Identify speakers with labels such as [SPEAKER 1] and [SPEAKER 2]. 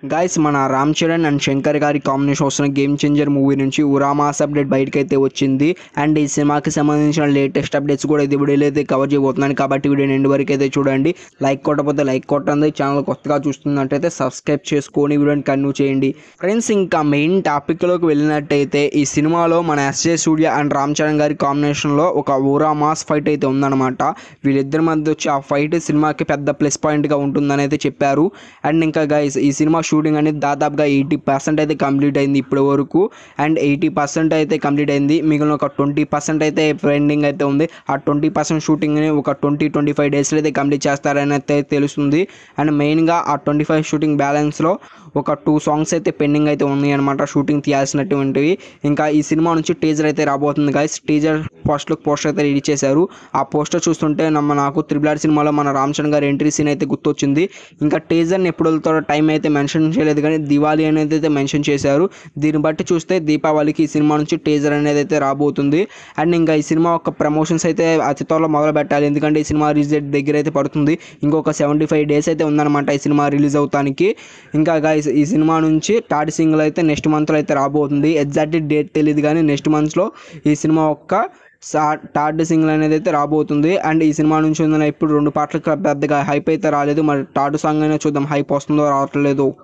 [SPEAKER 1] guys మన Ram Charan and Shankar గారి combination వస్తున్న గేమ్ చేంజర్ మూవీ నుంచి ఉరామాస్ అప్డేట్ బయటకు అయితే వచ్చింది అండ్ ఈ సినిమాకి సంబంధించిన లేటెస్ట్ అప్డేట్స్ కూడా ఇది వీడియోలో అయితే కవర్ చేయబోతున్నాను కాబట్టి వీడియో ఎండ్ వరకు అయితే చూడండి లైక్ కొట్టకపోతే లైక్ కొట్టండి ఛానల్ కొత్తగా చూస్తున్నట్టయితే సబ్స్క్రైబ్ చేసుకొని వీడియోని కంటిన్యూ చేయండి ఫ్రెండ్స్ ఇంకా మెయిన్ టాపిక్లోకి వెళ్ళినట్టయితే ఈ సినిమాలో మన ఎస్జే సూర్య అండ్ రామ్ చరణ్ గారి కాంబినేషన్లో ఒక ఊరా మాస్ ఫైట్ అయితే ఉందన్నమాట వీళ్ళిద్దరి మధ్య వచ్చి ఆ ఫైట్ సినిమాకి పెద్ద ప్లస్ పాయింట్గా ఉంటుందని అయితే చెప్పారు అండ్ ఇంకా గైస్ ఈ సినిమా షూటింగ్ అనేది దాదాపుగా ఎయిటీ పర్సెంట్ అయితే కంప్లీట్ అయింది ఇప్పటి వరకు అండ్ ఎయిటీ పర్సెంట్ అయితే కంప్లీట్ అయింది మిగిలిన ఒక ట్వంటీ పర్సెంట్ అయితే పెండింగ్ అయితే ఉంది ఆ ట్వంటీ పర్సెంట్ షూటింగ్ని ఒక ట్వంటీ ట్వంటీ ఫైవ్ డేస్లో అయితే కంప్లీట్ చేస్తారని అయితే తెలుస్తుంది అండ్ మెయిన్గా ఆ ట్వంటీ ఫైవ్ షూటింగ్ బ్యాలెన్స్లో ఒక టూ సాంగ్స్ అయితే పెండింగ్ అయితే ఉన్నాయి అనమాట షూటింగ్ తీయాల్సినటువంటివి ఇంకా ఈ సినిమా నుంచి టీజర్ అయితే రాబోతుంది guys teaser first look poster అయితే రిలీజ్ చేశారు ఆ పోస్టర్ చూస్తుంటే నమ్మ నాకు త్రిబుల్ ఆర్ సినిమాలో మన రామ్ చరణ్ గారి ఎంట్రీ సీన్ అయితే గుర్తొచ్చింది ఇంకా టీజర్ని ఎప్పుడు వెళ్తారో టైం అయితే మెన్షన్ చేయలేదు కానీ దివాళీ అనేది అయితే మెన్షన్ చేశారు దీన్ని బట్టి చూస్తే దీపావళికి ఈ సినిమా నుంచి టీజర్ అనేది అయితే రాబోతుంది అండ్ ఇంకా ఈ సినిమా ఒక ప్రమోషన్స్ అయితే అతి త్వరలో మొదలు పెట్టాలి ఎందుకంటే ఈ సినిమా రిలీజ్ డేట్ దగ్గర అయితే పడుతుంది ఇంకొక సెవెంటీ ఫైవ్ డేస్ అయితే ఉందన్నమాట ఈ సినిమా రిలీజ్ అవుతానికి ఇంకా గైస్ ఈ సినిమా నుంచి థర్డ్ సింగిల్ అయితే నెక్స్ట్ మంత్లో అయితే రాబోతుంది ఎగ్జాక్ట్ డేట్ తెలియదు కానీ నెక్స్ట్ మంత్లో ఈ సినిమా యొక్క థర్డ్ సింగిల్ అనేది అయితే రాబోతుంది అండ్ ఈ సినిమా నుంచి ఉందని ఇప్పుడు రెండు పాటలకు పెద్దగా హైప్ అయితే రాలేదు మరి థర్డ్ సాంగ్ అయినా చూద్దాం హైప్ వస్తుందో రావట్లేదు